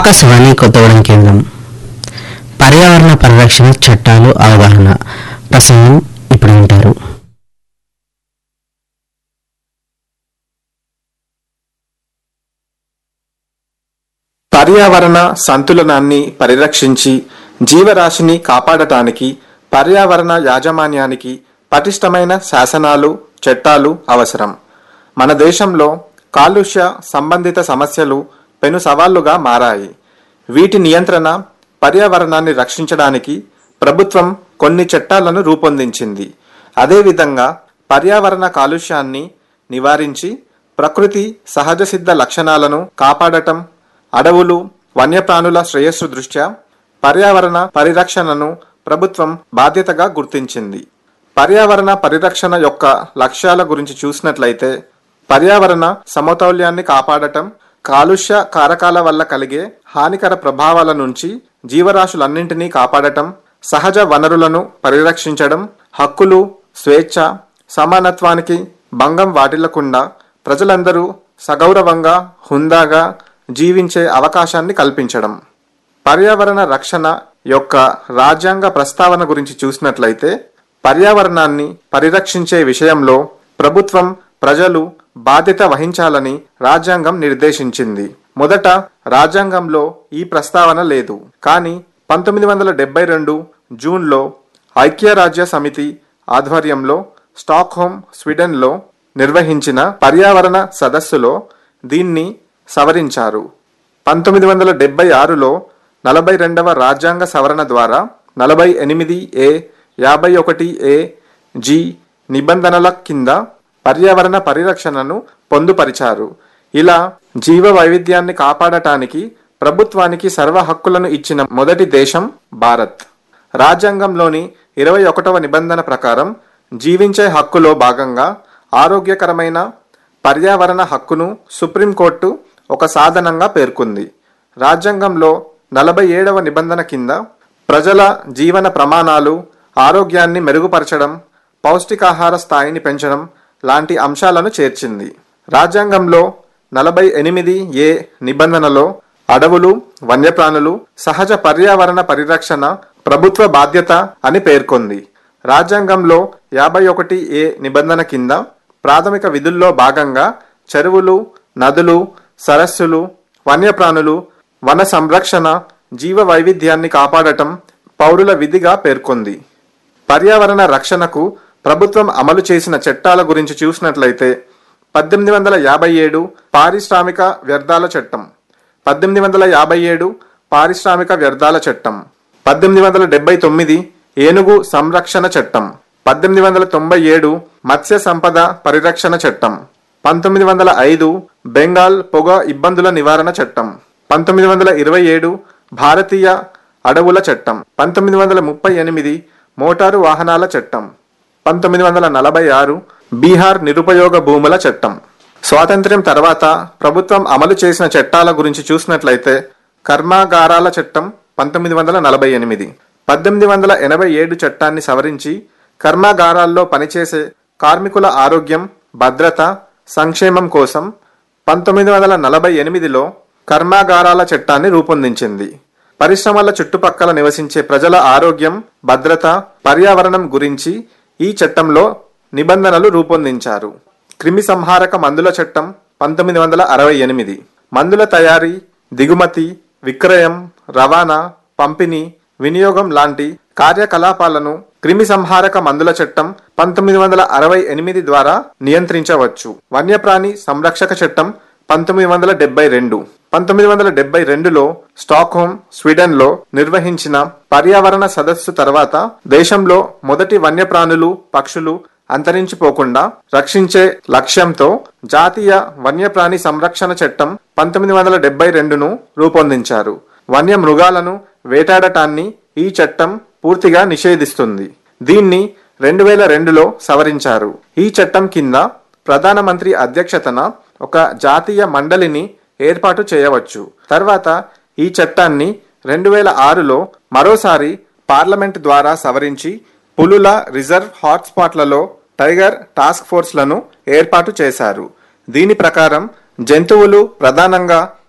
ఆకాశవాణి కొత్తగూడెం కేంద్రం పర్యావరణ పరిరక్షణ చట్టాలు అవగాహన ప్రసంగం ఇప్పుడు వింటారు పర్యావరణ సంతులనాన్ని పరిరక్షించి జీవరాశిని కాపాడటానికి పర్యావరణ యాజమాన్యానికి పటిష్టమైన శాసనాలు చట్టాలు అవసరం మన దేశంలో కాలుష్య సంబంధిత సమస్యలు పెను సవాళ్లుగా మారాయి వీటి నియంత్రణ పర్యావరణాన్ని రక్షించడానికి ప్రభుత్వం కొన్ని చట్టాలను రూపొందించింది అదేవిధంగా పర్యావరణ కాలుష్యాన్ని నివారించి ప్రకృతి సహజ సిద్ధ లక్షణాలను కాపాడటం అడవులు వన్యప్రాణుల శ్రేయస్సు దృష్ట్యా పర్యావరణ పరిరక్షణను ప్రభుత్వం బాధ్యతగా గుర్తించింది పర్యావరణ పరిరక్షణ యొక్క లక్ష్యాల గురించి చూసినట్లయితే పర్యావరణ సమతౌల్యాన్ని కాపాడటం కాలుష్య కారకాల వల్ల కలిగే హానికర ప్రభావాల నుంచి జీవరాశులన్నింటినీ కాపాడటం సహజ వనరులను పరిరక్షించడం హక్కులు స్వేచ్ఛ సమానత్వానికి భంగం వాటిల్లకుండా ప్రజలందరూ సగౌరవంగా హుందాగా జీవించే అవకాశాన్ని కల్పించడం పర్యావరణ రక్షణ యొక్క రాజ్యాంగ ప్రస్తావన గురించి చూసినట్లయితే పర్యావరణాన్ని పరిరక్షించే విషయంలో ప్రభుత్వం ప్రజలు బాధ్యత వహించాలని రాజ్యాంగం నిర్దేశించింది మొదట రాజ్యాంగంలో ఈ ప్రస్తావన లేదు కానీ పంతొమ్మిది వందల డెబ్బై రెండు జూన్లో ఐక్యరాజ్య సమితి ఆధ్వర్యంలో స్టాక్హోమ్ స్వీడన్లో నిర్వహించిన పర్యావరణ సదస్సులో దీన్ని సవరించారు పంతొమ్మిది వందల డెబ్బై ఆరులో నలభై రెండవ రాజ్యాంగ సవరణ ద్వారా నలభై ఎనిమిది ఏ యాభై ఒకటి ఏ జి నిబంధనల కింద పర్యావరణ పరిరక్షణను పొందుపరిచారు ఇలా జీవ వైవిధ్యాన్ని కాపాడటానికి ప్రభుత్వానికి సర్వ హక్కులను ఇచ్చిన మొదటి దేశం భారత్ రాజ్యాంగంలోని ఇరవై ఒకటవ నిబంధన ప్రకారం జీవించే హక్కులో భాగంగా ఆరోగ్యకరమైన పర్యావరణ హక్కును సుప్రీంకోర్టు ఒక సాధనంగా పేర్కొంది రాజ్యాంగంలో నలభై ఏడవ నిబంధన కింద ప్రజల జీవన ప్రమాణాలు ఆరోగ్యాన్ని మెరుగుపరచడం పౌష్టికాహార స్థాయిని పెంచడం లాంటి అంశాలను చేర్చింది రాజ్యాంగంలో నలభై ఎనిమిది ఏ నిబంధనలో అడవులు వన్యప్రాణులు సహజ పర్యావరణ పరిరక్షణ ప్రభుత్వ బాధ్యత అని పేర్కొంది రాజ్యాంగంలో యాభై ఒకటి ఏ నిబంధన కింద ప్రాథమిక విధుల్లో భాగంగా చెరువులు నదులు సరస్సులు వన్యప్రాణులు వన సంరక్షణ జీవ వైవిధ్యాన్ని కాపాడటం పౌరుల విధిగా పేర్కొంది పర్యావరణ రక్షణకు ప్రభుత్వం అమలు చేసిన చట్టాల గురించి చూసినట్లయితే పద్దెనిమిది వందల యాభై ఏడు పారిశ్రామిక వ్యర్థాల చట్టం పద్దెనిమిది వందల యాభై ఏడు పారిశ్రామిక వ్యర్థాల చట్టం పద్దెనిమిది వందల డెబ్బై తొమ్మిది ఏనుగు సంరక్షణ చట్టం పద్దెనిమిది వందల తొంభై ఏడు మత్స్య సంపద పరిరక్షణ చట్టం పంతొమ్మిది వందల ఐదు బెంగాల్ పొగ ఇబ్బందుల నివారణ చట్టం పంతొమ్మిది వందల ఇరవై ఏడు భారతీయ అడవుల చట్టం పంతొమ్మిది వందల ముప్పై ఎనిమిది మోటారు వాహనాల చట్టం పంతొమ్మిది వందల నలభై ఆరు బీహార్ నిరుపయోగ భూముల చట్టం స్వాతంత్ర్యం తర్వాత ప్రభుత్వం అమలు చేసిన చట్టాల గురించి చూసినట్లయితే కర్మాగారాల చట్టం పంతొమ్మిది వందల నలభై ఎనిమిది పద్దెనిమిది వందల ఎనభై ఏడు చట్టాన్ని సవరించి కర్మాగారాల్లో పనిచేసే కార్మికుల ఆరోగ్యం భద్రత సంక్షేమం కోసం పంతొమ్మిది వందల నలభై ఎనిమిదిలో కర్మాగారాల చట్టాన్ని రూపొందించింది పరిశ్రమల చుట్టుపక్కల నివసించే ప్రజల ఆరోగ్యం భద్రత పర్యావరణం గురించి ఈ చట్టంలో నిబంధనలు రూపొందించారు క్రిమి సంహారక మందుల చట్టం పంతొమ్మిది వందల అరవై ఎనిమిది మందుల తయారీ దిగుమతి విక్రయం రవాణా పంపిణీ వినియోగం లాంటి కార్యకలాపాలను క్రిమి సంహారక మందుల చట్టం పంతొమ్మిది వందల అరవై ఎనిమిది ద్వారా నియంత్రించవచ్చు వన్యప్రాణి సంరక్షక చట్టం పంతొమ్మిది వందల డెబ్బై రెండు పంతొమ్మిది వందల డెబ్బై రెండులో స్టాక్హోమ్ స్వీడన్లో నిర్వహించిన పర్యావరణ సదస్సు తర్వాత దేశంలో మొదటి వన్యప్రాణులు పక్షులు అంతరించిపోకుండా రక్షించే లక్ష్యంతో జాతీయ వన్యప్రాణి సంరక్షణ చట్టం పంతొమ్మిది వందల డెబ్బై రెండును రూపొందించారు వన్య మృగాలను వేటాడటాన్ని ఈ చట్టం పూర్తిగా నిషేధిస్తుంది దీన్ని రెండు వేల రెండులో సవరించారు ఈ చట్టం కింద ప్రధానమంత్రి అధ్యక్షతన ఒక జాతీయ మండలిని ఏర్పాటు చేయవచ్చు తర్వాత ఈ చట్టాన్ని రెండు వేల ఆరులో మరోసారి పార్లమెంట్ ద్వారా సవరించి పులుల రిజర్వ్ హాట్స్పాట్లలో టైగర్ టాస్క్ ఫోర్స్లను ఏర్పాటు చేశారు దీని ప్రకారం జంతువులు ప్రధానంగా